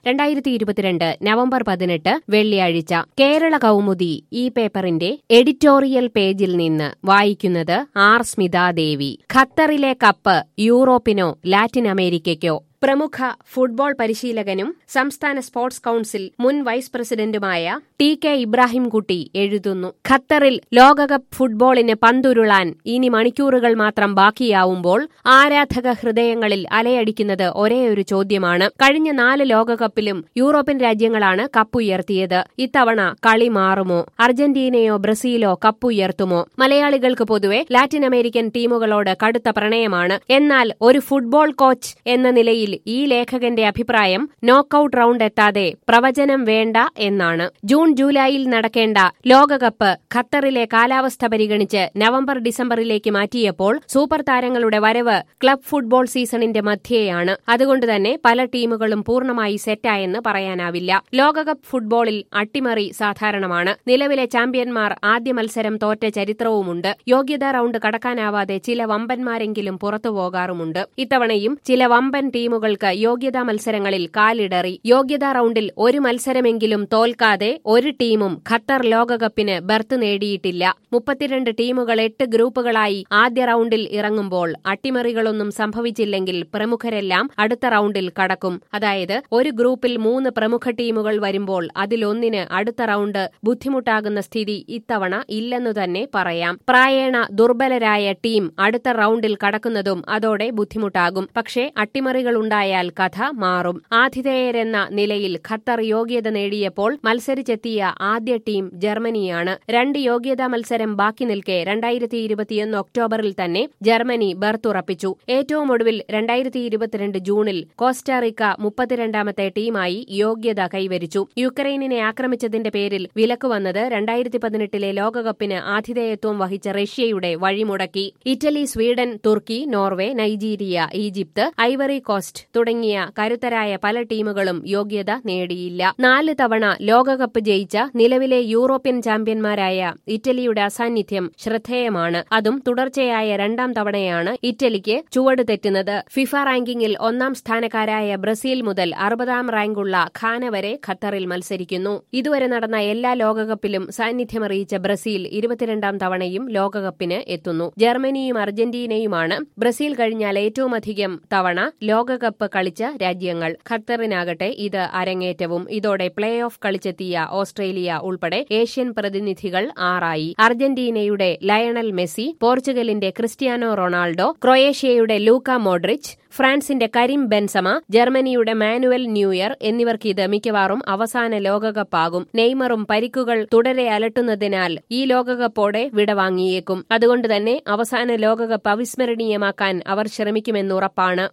രണ്ടായിരത്തി ഇരുപത്തിരണ്ട് നവംബർ പതിനെട്ട് വെള്ളിയാഴ്ച കേരള കൗമുദി ഈ പേപ്പറിന്റെ എഡിറ്റോറിയൽ പേജിൽ നിന്ന് വായിക്കുന്നത് ആർ സ്മിതാദേവി ഖത്തറിലെ കപ്പ് യൂറോപ്പിനോ ലാറ്റിൻ അമേരിക്കയ്ക്കോ പ്രമുഖ ഫുട്ബോൾ പരിശീലകനും സംസ്ഥാന സ്പോർട്സ് കൌൺസിൽ മുൻ വൈസ് പ്രസിഡന്റുമായ ടി കെ ഇബ്രാഹിംകുട്ടി എഴുതുന്നു ഖത്തറിൽ ലോകകപ്പ് ഫുട്ബോളിന് പന്തുരുളാൻ ഇനി മണിക്കൂറുകൾ മാത്രം ബാക്കിയാവുമ്പോൾ ആരാധക ഹൃദയങ്ങളിൽ അലയടിക്കുന്നത് ഒരേയൊരു ചോദ്യമാണ് കഴിഞ്ഞ നാല് ലോകകപ്പിലും യൂറോപ്യൻ രാജ്യങ്ങളാണ് കപ്പുയർത്തിയത് ഇത്തവണ കളി മാറുമോ അർജന്റീനയോ ബ്രസീലോ കപ്പുയർത്തുമോ മലയാളികൾക്ക് പൊതുവെ ലാറ്റിൻ അമേരിക്കൻ ടീമുകളോട് കടുത്ത പ്രണയമാണ് എന്നാൽ ഒരു ഫുട്ബോൾ കോച്ച് എന്ന നിലയിൽ ഈ ലേഖകന്റെ അഭിപ്രായം നോക്കൌട്ട് റൗണ്ട് എത്താതെ പ്രവചനം വേണ്ട എന്നാണ് ജൂൺ ജൂലൈയിൽ നടക്കേണ്ട ലോകകപ്പ് ഖത്തറിലെ കാലാവസ്ഥ പരിഗണിച്ച് നവംബർ ഡിസംബറിലേക്ക് മാറ്റിയപ്പോൾ സൂപ്പർ താരങ്ങളുടെ വരവ് ക്ലബ് ഫുട്ബോൾ സീസണിന്റെ മധ്യേയാണ് അതുകൊണ്ട് തന്നെ പല ടീമുകളും പൂർണ്ണമായി സെറ്റായെന്ന് പറയാനാവില്ല ലോകകപ്പ് ഫുട്ബോളിൽ അട്ടിമറി സാധാരണമാണ് നിലവിലെ ചാമ്പ്യന്മാർ ആദ്യ മത്സരം തോറ്റ ചരിത്രവുമുണ്ട് യോഗ്യതാ റൗണ്ട് കടക്കാനാവാതെ ചില വമ്പന്മാരെങ്കിലും പുറത്തുപോകാറുമുണ്ട് ഇത്തവണയും ചില വമ്പൻ ടീമുകൾക്ക് യോഗ്യതാ മത്സരങ്ങളിൽ കാലിടറി യോഗ്യതാ റൗണ്ടിൽ ഒരു മത്സരമെങ്കിലും തോൽക്കാതെ ഒരു ടീമും ഖത്തർ ലോകകപ്പിന് ബർത്ത് നേടിയിട്ടില്ല മുപ്പത്തിരണ്ട് ടീമുകൾ എട്ട് ഗ്രൂപ്പുകളായി ആദ്യ റൗണ്ടിൽ ഇറങ്ങുമ്പോൾ അട്ടിമറികളൊന്നും സംഭവിച്ചില്ലെങ്കിൽ പ്രമുഖരെല്ലാം അടുത്ത റൗണ്ടിൽ കടക്കും അതായത് ഒരു ഗ്രൂപ്പിൽ മൂന്ന് പ്രമുഖ ടീമുകൾ വരുമ്പോൾ അതിലൊന്നിന് അടുത്ത റൗണ്ട് ബുദ്ധിമുട്ടാകുന്ന സ്ഥിതി ഇത്തവണ ഇല്ലെന്നു തന്നെ പറയാം പ്രായേണ ദുർബലരായ ടീം അടുത്ത റൗണ്ടിൽ കടക്കുന്നതും അതോടെ ബുദ്ധിമുട്ടാകും പക്ഷേ അട്ടിമറികളുണ്ടായാൽ കഥ മാറും ആതിഥേയരെന്ന നിലയിൽ ഖത്തർ യോഗ്യത നേടിയപ്പോൾ മത്സരിച്ചെത്തിയ ആദ്യ ടീം ജർമ്മനിയാണ് രണ്ട് യോഗ്യതാ മത്സരം ബാക്കി നിൽക്കെ രണ്ടായിരത്തി ഇരുപത്തിയൊന്ന് ഒക്ടോബറിൽ തന്നെ ജർമ്മനി ബർത്തുറപ്പിച്ചു ഏറ്റവും ഒടുവിൽ രണ്ടായിരത്തി ഇരുപത്തിരണ്ട് ജൂണിൽ കോസ്റ്റാറിക്ക മുപ്പത്തിരണ്ടാമത്തെ ടീമായി യോഗ്യത കൈവരിച്ചു യുക്രൈനിനെ ആക്രമിച്ചതിന്റെ പേരിൽ വിലക്ക് വന്നത് രണ്ടായിരത്തി പതിനെട്ടിലെ ലോകകപ്പിന് ആതിഥേയത്വം വഹിച്ച റഷ്യയുടെ വഴിമുടക്കി ഇറ്റലി സ്വീഡൻ തുർക്കി Norway Nigeria Egypt Ivory Coast തുടങ്ങിയ കരുത്തരായ പല ടീമുകളും യോഗ്യത നേടിയില്ല നാല് തവണ ലോകകപ്പ് ജയിച്ച നിലവിലെ യൂറോപ്യൻ ചാമ്പ്യന്മാരായ ഇറ്റലിയുടെ അസാന്നിധ്യം ശ്രദ്ധേയമാണ് അതും തുടർച്ചയായ രണ്ടാം തവണയാണ് ഇറ്റലിക്ക് ചുവട് തെറ്റുന്നത് ഫിഫ റാങ്കിങ്ങിൽ ഒന്നാം സ്ഥാനക്കാരായ ബ്രസീൽ മുതൽ അറുപതാം റാങ്കുള്ള ഖാന വരെ ഖത്തറിൽ മത്സരിക്കുന്നു ഇതുവരെ നടന്ന എല്ലാ ലോകകപ്പിലും സാന്നിധ്യമറിയിച്ച ബ്രസീൽ ഇരുപത്തിരണ്ടാം തവണയും ലോകകപ്പിന് എത്തുന്നു ജർമ്മനിയും അർജന്റീനയുമാണ് ബ്രസീൽ കഴിഞ്ഞാൽ ഏറ്റവുമധികം തവണ ലോകകപ്പ് കളിച്ച രാജ്യങ്ങൾ ഖത്തറിനാകട്ടെ ഇത് അരങ്ങേറ്റവും ഇതോടെ പ്ലേ ഓഫ് കളിച്ചെത്തിയ ഓസ്ട്രേലിയ ഉൾപ്പെടെ ഏഷ്യൻ പ്രതിനിധികൾ ആറായി അർജന്റീനയുടെ ലയണൽ മെസ്സി പോർച്ചുഗലിന്റെ ക്രിസ്ത്യാനോ റൊണാൾഡോ ക്രൊയേഷ്യയുടെ ലൂക്ക മോഡ്രിച്ച് ഫ്രാൻസിന്റെ കരീം ബെൻസമ ജർമ്മനിയുടെ മാനുവൽ ന്യൂയർ എന്നിവർക്ക് ഇത് മിക്കവാറും അവസാന ലോകകപ്പാകും നെയ്മറും പരിക്കുകൾ തുടരെ അലട്ടുന്നതിനാൽ ഈ ലോകകപ്പോടെ വിടവാങ്ങിയേക്കും അതുകൊണ്ട് തന്നെ അവസാന ലോകകപ്പ് അവിസ്മരണീയമാക്കാൻ അവർ ശ്രമിക്കുമെന്നുറപ്പാണ്